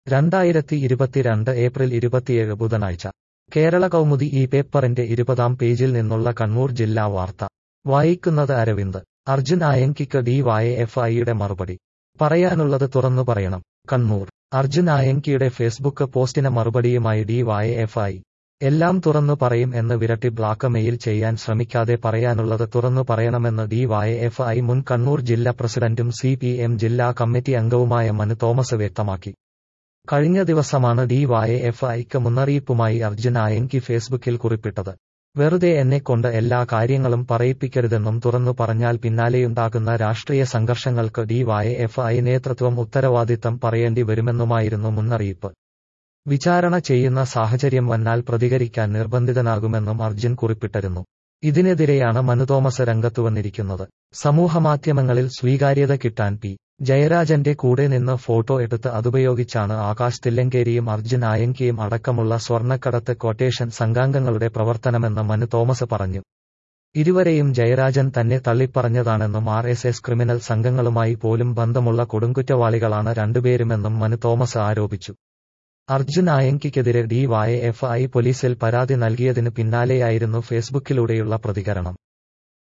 രണ്ടായിരത്തി ഇരുപത്തിരണ്ട് ഏപ്രിൽ ഇരുപത്തിയേഴ് ബുധനാഴ്ച കേരള കൗമുദി ഈ പേപ്പറിന്റെ ഇരുപതാം പേജിൽ നിന്നുള്ള കണ്ണൂർ ജില്ലാ വാർത്ത വായിക്കുന്നത് അരവിന്ദ് അർജുൻ ആയങ്കിക്ക് ഡി വായ എഫ് ഐയുടെ മറുപടി പറയാനുള്ളത് തുറന്നു പറയണം കണ്ണൂർ അർജുൻ ആയങ്കിയുടെ ഫേസ്ബുക്ക് പോസ്റ്റിന് മറുപടിയുമായി ഡി വായ എഫ് ഐ എല്ലാം തുറന്നു പറയും എന്ന് വിരട്ടി ബ്ലാക്ക് മെയിൽ ചെയ്യാൻ ശ്രമിക്കാതെ പറയാനുള്ളത് തുറന്നു പറയണമെന്ന് ഡി വായ എഫ് ഐ മുൻ കണ്ണൂർ ജില്ലാ പ്രസിഡന്റും സി പി എം ജില്ലാ കമ്മിറ്റി അംഗവുമായ മനു തോമസ് വ്യക്തമാക്കി കഴിഞ്ഞ ദിവസമാണ് ഡി വായ എഫ് ഐക്ക് മുന്നറിയിപ്പുമായി അർജുൻ ആയങ്കി ഫേസ്ബുക്കിൽ കുറിപ്പിട്ടത് വെറുതെ എന്നെക്കൊണ്ട് എല്ലാ കാര്യങ്ങളും പറയിപ്പിക്കരുതെന്നും തുറന്നു പറഞ്ഞാൽ പിന്നാലെയുണ്ടാകുന്ന രാഷ്ട്രീയ സംഘർഷങ്ങൾക്ക് ഡി വായ എഫ് ഐ നേതൃത്വം ഉത്തരവാദിത്തം പറയേണ്ടി വരുമെന്നുമായിരുന്നു മുന്നറിയിപ്പ് വിചാരണ ചെയ്യുന്ന സാഹചര്യം വന്നാൽ പ്രതികരിക്കാൻ നിർബന്ധിതനാകുമെന്നും അർജുൻ കുറിപ്പിട്ടിരുന്നു ഇതിനെതിരെയാണ് മനു തോമസ് രംഗത്തുവന്നിരിക്കുന്നത് സമൂഹമാധ്യമങ്ങളിൽ സ്വീകാര്യത കിട്ടാൻ പി ജയരാജന്റെ കൂടെ നിന്ന് ഫോട്ടോ എടുത്ത് അതുപയോഗിച്ചാണ് ആകാശ് തില്ലങ്കേരിയും അർജുൻ ആയങ്കിയും അടക്കമുള്ള സ്വർണ്ണക്കടത്ത് ക്വട്ടേഷൻ സംഘാംഗങ്ങളുടെ പ്രവർത്തനമെന്ന് മനു തോമസ് പറഞ്ഞു ഇരുവരെയും ജയരാജൻ തന്നെ തള്ളിപ്പറഞ്ഞതാണെന്നും ആർ എസ് എസ് ക്രിമിനൽ സംഘങ്ങളുമായി പോലും ബന്ധമുള്ള കൊടുങ്കുറ്റവാളികളാണ് രണ്ടുപേരുമെന്നും മനു തോമസ് ആരോപിച്ചു അർജുൻ ആയങ്കിക്കെതിരെ ഡി വായ എഫ് ഐ പോലീസിൽ പരാതി നൽകിയതിനു പിന്നാലെയായിരുന്നു ഫേസ്ബുക്കിലൂടെയുള്ള പ്രതികരണം